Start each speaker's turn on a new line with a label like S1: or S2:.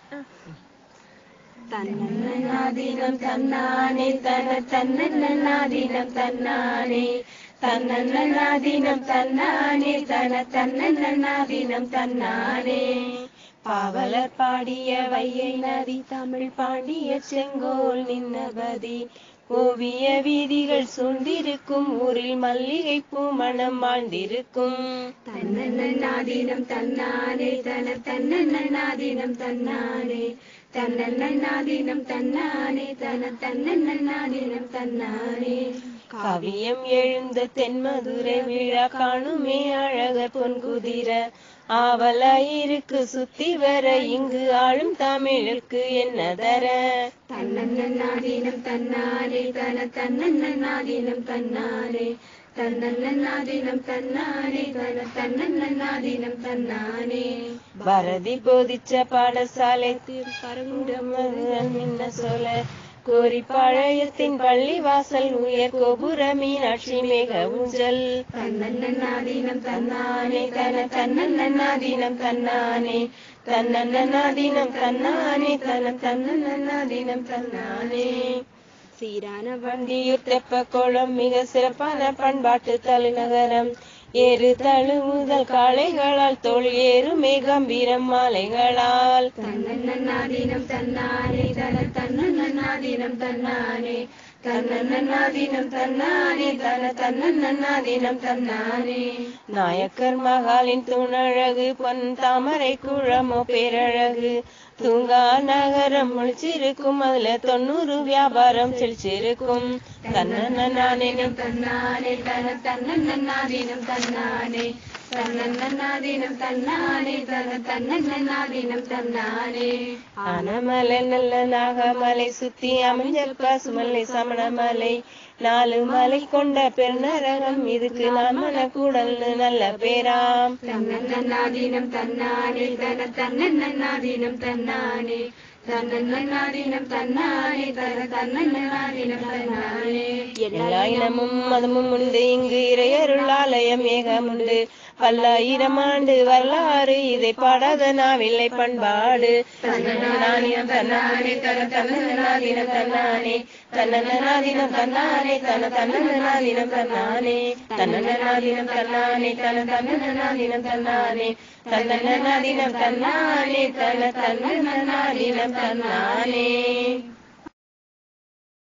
S1: தன்னன்னாதீனம் தன்னானே தன தன்னன்னாதீனம் தன்னானே தன்னன்னாதீனம் தன்னானே தன தன்னன்னாதீனம் தன்னானே பாவலர் பாடிய வையை நதி தமிழ் பாண்டிய செங்கோல் நின்னபதி ஓவிய வீதிகள் சூழ்ந்திருக்கும் ஊரில் மல்லிகை பூ மணம் வாழ்ந்திருக்கும் தன்னன்னாதீனம் தன்னானே தன தன்னன்னாதீனம் தன்னானே தன்னன்னாதீனம் தன்னானே தன தன்னன்னாதீனம் தன்னானே காவியம் எழுந்த தென்மதுரை விழா காணுமே அழகர் பொன்குதிர ஆவலாயிருக்கு சுத்தி வர இங்கு ஆளும் தமிழுக்கு என்ன தர தன்னன்னாதீனம் தன்னானே தன தன்னன்னாதீனம் தன்னானே தன்னன்னாதீனம் தன்னானே தன தன்னன்னாதீனம் தன்னானே பாரதி போதிச்ச பாடசாலை பரங்குடம் என்ன சொல்ல கோரி பாளையத்தின் பள்ளி வாசல் உயர் கோபுர மீனாட்சி மேக ஊஞ்சல் தன்னன்னாதீனம் தன்னானே தன தன்னன்னாதீனம் தன்னானே தன்னன்னாதீனம் தன்னானே தன தன்னன்னாதீனம் தன்னானே சீரான வண்டியூர் தெப்ப கோளம் மிக சிறப்பான பண்பாட்டு தலைநகரம் ஏறு தழுவுதல் காளைகளால் தோல் ஏறுமே கம்பீரம் மாலைகளால் தன்னன்னாதீனம் தன்னானே தன தன்னன்னாதீனம் தன்னானே தன்னன்னாதீனம் தன்னானே தன தன்னன்னாதீனம் தன்னானே நாயக்கர் மகாலின் தூணழகு பொன் தாமரை குழமோ பேரழகு தூங்கா நகரம் முழிச்சிருக்கும் அதுல தொண்ணூறு வியாபாரம் செழிச்சிருக்கும் தன்னன்னானேனம் தன்னானே தன தன்னன்னாதீனம் தன்னானே தன்னன்னாதீனம் தன்னானே தன தன்னன்னாதீனம் தன்னானே ஆனமலை நல்ல நாகமலை சுத்தி அமைஞ்ச பசுமலை சமணமலை நாலு மலை கொண்ட பெருநரகம் இதுக்கு நான் மனக்கூடல்னு நல்ல பேராம் தன்னன்னாதீனம் தன்னானே தன தன்னன்னாதீனம் தன்னானே தன்னன்னாதீனம் தன்னானே தன தன்னன்னாதீனம் தன்னானே எல்லா இனமும் மதமும் உண்டு இங்கு இறையருள் ஆலயம் ஏகம் உண்டு பல்லாயிரம் ஆண்டு வரலாறு இதை பாடாத நாவில்லை பண்பாடு தன்னநாதீனம் தன்னானே தன தன்னநாதீனம் தன்னானே தன்னநாதீனம் தன்னானே தன தன்னநாதீனம் தன்னானே தன்னநாதீனம் தன்னானே தன தன்னநாதீனம் தன்னானே தன்னநாதீனம் தன்னானே தன தன்னநாதீனம் தன்னானே